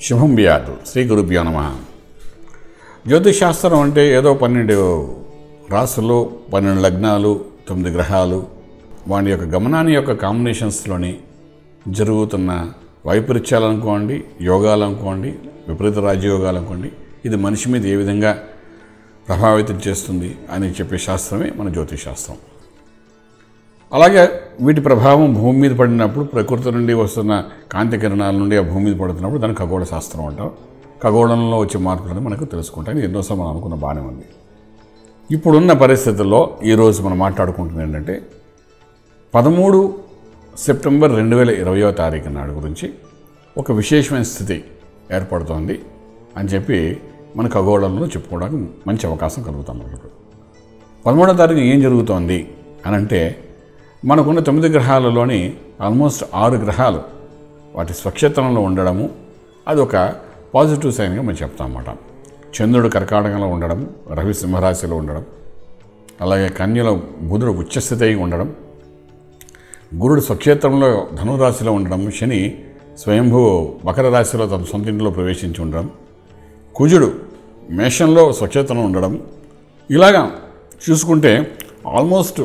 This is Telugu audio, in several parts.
శుభం వ్యాధు శ్రీ గురుభ్యో నమ జ్యోతిష్ శాస్త్రం అంటే ఏదో పన్నెండు రాసులు పన్నెండు లగ్నాలు తొమ్మిది గ్రహాలు వాటి యొక్క గమనాన్ని యొక్క కాంబినేషన్స్లోని జరుగుతున్న వైపరీత్యాలు అనుకోండి యోగాలు అనుకోండి విపరీత రాజయోగాలు అనుకోండి ఇది మనిషి మీద ఏ విధంగా ప్రభావితం చేస్తుంది అని చెప్పే శాస్త్రమే మన జ్యోతిష్ శాస్త్రం అలాగే వీటి ప్రభావం భూమి మీద పడినప్పుడు ప్రకృతి నుండి వస్తున్న కాంతి కిరణాల నుండి ఆ భూమి మీద పడుతున్నప్పుడు దాన్ని ఖగోళ శాస్త్రం అంటారు ఖగోళంలో వచ్చే మార్పులను మనకు తెలుసుకుంటాం ఇది ఎన్నోసార్లు మనం అనుకున్న బాగానే ఉంది ఇప్పుడున్న పరిస్థితుల్లో ఈరోజు మనం మాట్లాడుకుంటున్నది ఏంటంటే పదమూడు సెప్టెంబర్ రెండు వేల ఇరవయో తారీఖు నాడు గురించి ఒక విశేషమైన స్థితి ఏర్పడుతోంది అని చెప్పి మన ఖగోళంలో చెప్పుకోవడానికి మంచి అవకాశం కలుగుతాం మనకు పదమూడో తారీఖు ఏం జరుగుతోంది అని అంటే మనకున్న తొమ్మిది గ్రహాలలోని ఆల్మోస్ట్ ఆరు గ్రహాలు వాటి స్వక్షేత్రంలో ఉండడము అది ఒక పాజిటివ్ సైన్గా మనం చెప్తాం అన్నమాట చంద్రుడు కర్కాటకంలో ఉండడం రవి సింహరాశిలో ఉండడం అలాగే కన్యలో బుధుడు ఉచ్చస్థితి అయి ఉండడం గురుడు స్వక్షేత్రంలో ధనురాశిలో ఉండడం శని స్వయంభూ మకర రాశిలో తన సొంత ఇంట్లో ప్రవేశించి ఉండడం కుజుడు మేషంలో స్వక్షేత్రంలో ఉండడం ఇలాగా చూసుకుంటే ఆల్మోస్ట్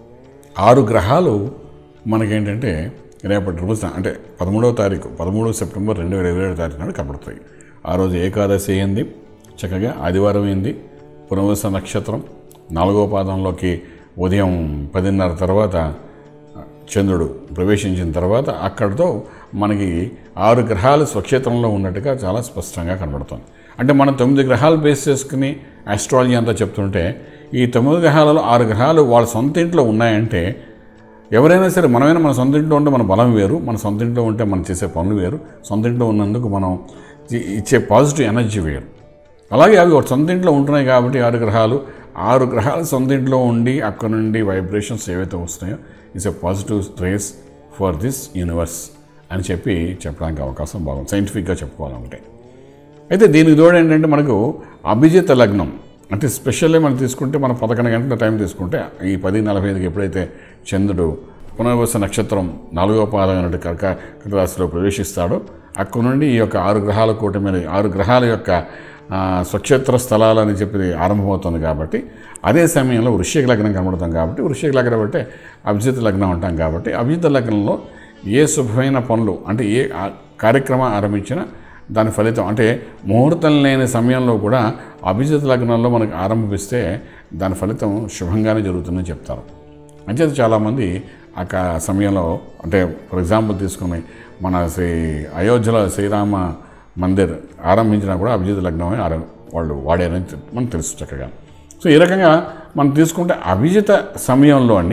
ఆరు గ్రహాలు మనకేంటంటే రేపటి రోజున అంటే పదమూడవ తారీఖు పదమూడవ సెప్టెంబర్ రెండు వేల ఇరవై ఏడు తారీఖు నాడు కనబడతాయి ఆ రోజు ఏకాదశి అయింది చక్కగా ఆదివారం అయింది పునర్వస నక్షత్రం నాలుగో పాదంలోకి ఉదయం పదిన్నర తర్వాత చంద్రుడు ప్రవేశించిన తర్వాత అక్కడితో మనకి ఆరు గ్రహాలు స్వక్షేత్రంలో ఉన్నట్టుగా చాలా స్పష్టంగా కనబడుతుంది అంటే మనం తొమ్మిది గ్రహాలు బేస్ చేసుకుని ఆస్ట్రాలజీ అంతా చెప్తుంటే ఈ తొమ్మిది గ్రహాలలో ఆరు గ్రహాలు వాళ్ళ సొంత ఇంట్లో ఉన్నాయంటే ఎవరైనా సరే మనమైనా మన సొంత ఇంట్లో ఉంటే మన బలం వేరు మన సొంత ఇంట్లో ఉంటే మనం చేసే పనులు వేరు సొంత ఇంట్లో ఉన్నందుకు మనం ఇ- ఇచ్చే పాజిటివ్ ఎనర్జీ వేరు అలాగే అవి ఒక సొంత ఇంట్లో ఉంటున్నాయి కాబట్టి ఆరు గ్రహాలు ఆరు గ్రహాలు సొంత ఇంట్లో ఉండి అక్కడ నుండి వైబ్రేషన్స్ ఏవైతే వస్తున్నాయో it's a positive rays for this universe అని చెప్పి చెప్పడానికి అవకాశం బాగుంది సైంటిఫిక్గా చెప్పుకోవాలంటే అయితే దీనికి తోడు ఏంటంటే మనకు అభిజిత లగ్నం అంటే స్పెషల్లీ మనం తీసుకుంటే మనం పదకొండు గంటల టైం తీసుకుంటే ఈ పది నలభై ఐదుకి ఎప్పుడైతే చంద్రుడు పునర్వస నక్షత్రం నాలుగో పాదం అన్నట్టు కర్కాటక రాశిలో ప్రవేశిస్తాడో అక్కడ నుండి ఈ యొక్క ఆరు గ్రహాల కూటమి ఆరు గ్రహాల యొక్క ఆ, స్వక్షేత్ర స్థలాలని చెప్పి ఆరంభమవుతుంది కాబట్టి అదే సమయంలో వృశ్చిక లగ్నం కనబడతాం కాబట్టి వృశ్చిక లగ్నం అంటే అభిజిత లగ్నం అంటాం కాబట్టి అభిజిత లగ్నంలో ఏ శుభమైన పనులు అంటే ఏ ఆ- కార్యక్రమం ఆరంభించినా దాని ఫలితం అంటే ముహూర్తం లేని సమయంలో కూడా అభిజిత లగ్నంలో మనకు ఆరంభిస్తే దాని ఫలితం శుభంగానే జరుగుతుందని చెప్తారు అంచేత చాలామంది ఆ కా- సమయంలో అంటే ఫర్ ఎగ్జాంపుల్ తీసుకుని మన శ్రీ అయోధ్యలో శ్రీరామ మందిర్ ఆరంభించినా కూడా అభిజిత లగ్నమే ఆరం వాళ్ళు వాడారని తె- మనకు తెలుసు చక్కగా సో ఈ రకంగా మనం తీసుకుంటే అభిజిత సమయంలోని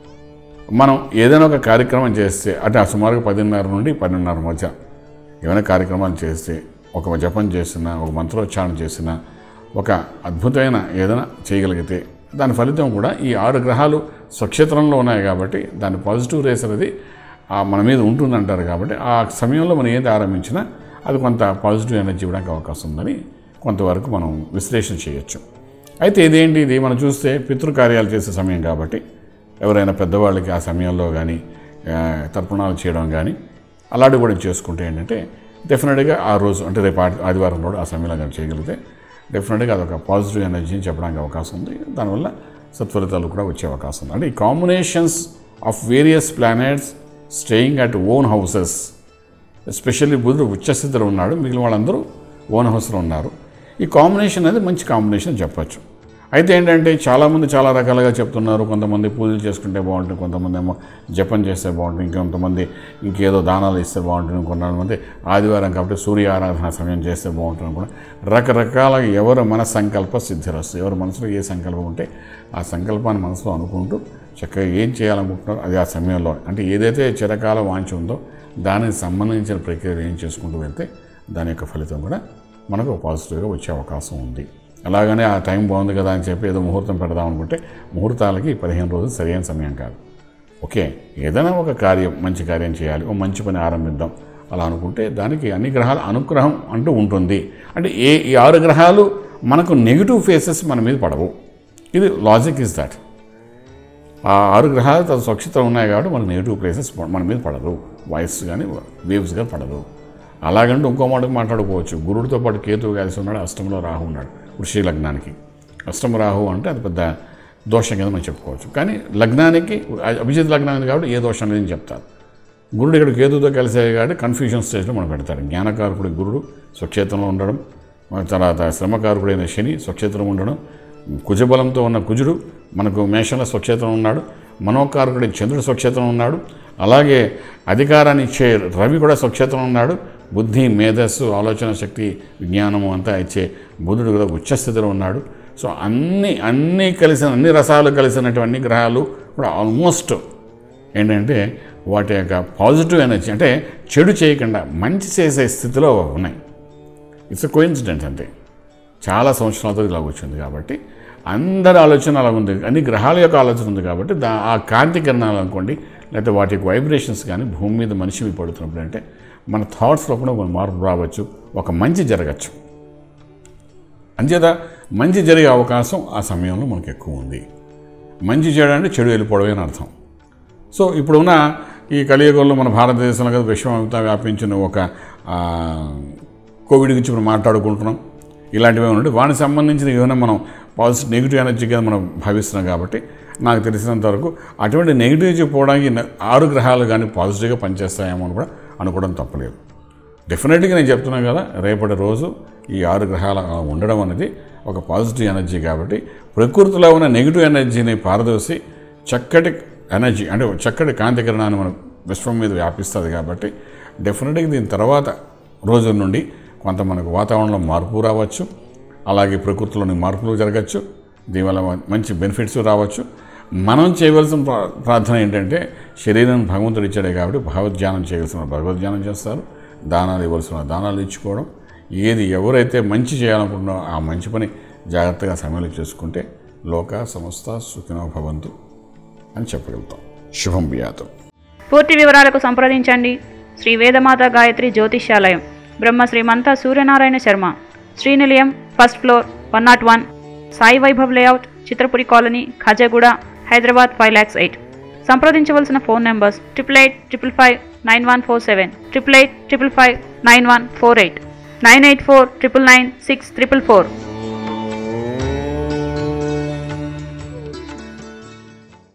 మనం ఏదైనా ఒక కార్యక్రమం చేస్తే అంటే ఆ సుమారుగా పదిన్నర నుండి పన్నెండున్నర మధ్య ఏమైనా కార్యక్రమాలు చేస్తే ఒక జపం చేసినా ఒక మంత్రోచ్చారణ చేసినా ఒక అద్భుతమైన ఏదైనా చేయగలిగితే దాని ఫలితం కూడా ఈ ఆరు గ్రహాలు స్వక్షేత్రంలో ఉన్నాయి కాబట్టి దాని పాజిటివ్ రేస్ అనేది ఆ మన మీద ఉంటుందంటారు కాబట్టి ఆ సమయంలో మనం ఏది ఆరంభించినా అది కొంత పాజిటివ్ ఎనర్జీ ఇవ్వడానికి అవకాశం ఉందని కొంతవరకు మనం విశ్లేషణ చేయొచ్చు అయితే ఇదేంటి ఇది మనం చూస్తే పితృకార్యాలు చేసే సమయం కాబట్టి ఎవరైనా పెద్దవాళ్ళకి ఆ సమయంలో కానీ ఆ, తర్పణాలు చేయడం కానీ అలాంటివి కూడా చేసుకుంటే ఏంటంటే డెఫినెట్గా ఆ రోజు అంటే రేపు ఆది- ఆదివారం రోజు ఆ సమయంలో కానీ చేయగలిగితే డెఫినెట్గా అదొక పాజిటివ్ ఎనర్జీని చెప్పడానికి అవకాశం ఉంది దానివల్ల సత్ఫలితాలు కూడా వచ్చే అవకాశం ఉంది అంటే ఈ combinations of various planets staying at own houses especially బుధుడు ఉచ్చస్థితిలో ఉన్నాడు మిగిలిన వాళ్ళందరూ ఓన్ హౌస్లో ఉన్నారు ఈ కాంబినేషన్ అనేది మంచి కాంబినేషన్ అని చెప్పచ్చు అయితే ఏంటంటే చాలామంది చాలా రకాలుగా చెప్తున్నారు కొంతమంది పూజలు చేసుకుంటే బాగుంటుంది కొంతమంది ఏమో జపం చేస్తే బాగుంటుంది ఇంకొంతమంది ఇంకేదో దానాలు ఇస్తే బాగుంటుంది కొంతమంది ఆదివారం కాబట్టి సూర్య ఆరాధన సమయం చేస్తే బాగుంటుంది కూడా రకరకాల ఎవరు మన సంకల్ప సిద్ధిరస్తు ఎవరి మనసులో ఏ సంకల్పం ఉంటే ఆ సంకల్పాన్ని మనసులో అనుకుంటూ చక్కగా ఏం చేయాలనుకుంటున్నారో అది ఆ సమయంలో అంటే ఏదైతే చిరకాల వాంఛ ఉందో దానికి సంబంధించిన ప్రక్రియ ఏం చేసుకుంటూ వెళ్తే దాని యొక్క ఫలితం కూడా మనకు పాజిటివ్గా వచ్చే అవకాశం ఉంది అలాగనే ఆ టైం బాగుంది కదా అని చెప్పి ఏదో ముహూర్తం పెడదాం అనుకుంటే ముహూర్తాలకి పదిహేను రోజులు సరైన సమయం కాదు ఓకే ఏదైనా ఒక కార్యం మంచి కార్యం చేయాలి ఒక మంచి పని ఆరంభిద్దాం అలా అనుకుంటే దానికి అన్ని గ్రహాల అనుగ్రహం అంటూ ఉంటుంది అంటే ఏ ఈ ఆరు గ్రహాలు మనకు నెగిటివ్ ఫేసెస్ మన మీద పడవు ఇది లాజిక్ ఇస్ దట్ ఆ ఆరు గ్రహాలు తన స్వచ్ఛత ఉన్నాయి కాబట్టి మనకు నెగిటివ్ ప్లేసెస్ మన మీద పడదు వాయిస్ కానీ వేవ్స్ కానీ పడదు అలాగంటే ఇంకో మాటకు మాట్లాడుకోవచ్చు గురుడితో పాటు కేతువు కలిసి ఉన్నాడు అష్టంలో రాహు ఉన్నాడు వృషి లగ్నానికి అష్టమ రాహు అంటే అది పెద్ద దోషం కింద మనం చెప్పుకోవచ్చు కానీ లగ్నానికి అభిజిత్ లగ్నానికి కాబట్టి ఏ దోషం లేదని చెప్తారు గురుడు ఇక్కడ కేతుతో కలిసే కాబట్టి కన్ఫ్యూజన్ స్టేజ్లో మనం పెడతాడు జ్ఞానకారకుడి గురుడు స్వక్షేత్రంలో ఉండడం మన తర్వాత శ్రమకారకుడైన శని స్వక్షేత్రం ఉండడం కుజబలంతో ఉన్న కుజుడు మనకు మేషంలో స్వక్షేత్రం ఉన్నాడు మనోకారకుడి చంద్రుడు స్వక్షేత్రం ఉన్నాడు అలాగే అధికారాన్ని ఇచ్చే రవి కూడా స్వక్షేత్రం ఉన్నాడు బుద్ధి మేధస్సు ఆలోచన శక్తి విజ్ఞానము అంతా ఇచ్చే బుధుడు కూడా ఉచ్చస్థితిలో ఉన్నాడు సో అన్ని అన్నీ కలిసిన అన్ని రసాలు కలిసినటువంటి గ్రహాలు కూడా ఆల్మోస్ట్ ఏంటంటే వాటి యొక్క పాజిటివ్ ఎనర్జీ అంటే చెడు చేయకుండా మంచి చేసే స్థితిలో ఉన్నాయి ఇట్స్ ఎ కోయిన్సిడెంట్ అంతే చాలా సంవత్సరాలతో ఇలా వచ్చింది కాబట్టి అందరి ఆలోచన అలా ఉంది అన్ని గ్రహాల యొక్క ఆలోచన ఉంది కాబట్టి దా ఆ కాంతి కిరణాలు అనుకోండి లేకపోతే వాటి యొక్క వైబ్రేషన్స్ కానీ భూమి మీద మనిషి మీద పడుతున్నప్పుడు అంటే మన థాట్స్లో కూడా ఒక మార్పు రావచ్చు ఒక మంచి జరగచ్చు అంచేత మంచి జరిగే అవకాశం ఆ సమయంలో మనకు ఎక్కువ ఉంది మంచి చేయడం అంటే చెడు వెళ్ళిపోవడమే అని అర్థం సో ఇప్పుడున్న ఈ కలియుగంలో మన భారతదేశంలో కదా విశ్వం అంతా వ్యాపించిన ఒక ఆ, కోవిడ్ గురించి మనం మాట్లాడుకుంటున్నాం ఇలాంటివి ఉంటే వానికి సంబంధించిన ఏమైనా మనం పాజిటివ్ నెగిటివ్ ఎనర్జీగా మనం భావిస్తున్నాం కాబట్టి నాకు తెలిసినంత వరకు అటువంటి నెగిటివిటీ పోవడానికి న- ఆరు గ్రహాలు కానీ పాజిటివ్గా పనిచేస్తాయేమో అని కూడా అనుకోవడం తప్పలేదు డెఫినెట్గా నేను చెప్తున్నాను కదా రేపటి రోజు ఈ ఆరు గ్రహాలు అలా ఉండడం అనేది ఒక పాజిటివ్ ఎనర్జీ కాబట్టి ప్రకృతిలో ఉన్న నెగిటివ్ ఎనర్జీని పారదోసి చక్కటి ఎనర్జీ అంటే చక్కటి కాంతి కిరణాన్ని మన విశ్వం మీద వ్యాపిస్తుంది కాబట్టి డెఫినెట్గా దీని తర్వాత రోజుల నుండి కొంత మనకు వాతావరణంలో మార్పు రావచ్చు అలాగే ప్రకృతిలోని మార్పులు జరగచ్చు దీనివల్ల మ- మంచి బెనిఫిట్స్ రావచ్చు మనం చేయవలసిన ప్రా- ప్రార్థన ఏంటంటే శరీరం భగవంతుడు ఇచ్చాడే కాబట్టి భగవద్ధ్యానం చేయవలసిన భగవద్ధ్యానం చేస్తారు దానాలు ఇవ్వాల్సిన దానాలు ఇచ్చుకోవడం ఏది ఎవరైతే మంచి చేయాలనుకుంటున్నారో ఆ మంచి పని జాగ్రత్తగా సమయంలో చేసుకుంటే లోక సంస్థ సుఖినో భవంతు అని చెప్పగలుగుతాం శుభం బియాతం పూర్తి వివరాలకు సంప్రదించండి Shri Vedamata Gayatri Jyotishyalayam Brahma Srimantha Suryanarayana Sharma Srinilayam first floor one not one Sai Vaibhav layout Chitrapuri colony Khajaguda Hyderabad five lakhs eight సంప్రదించవలసిన phone numbers triple eight triple five nine one four seven triple eight triple five nine one four eight nine eight four triple nine six triple four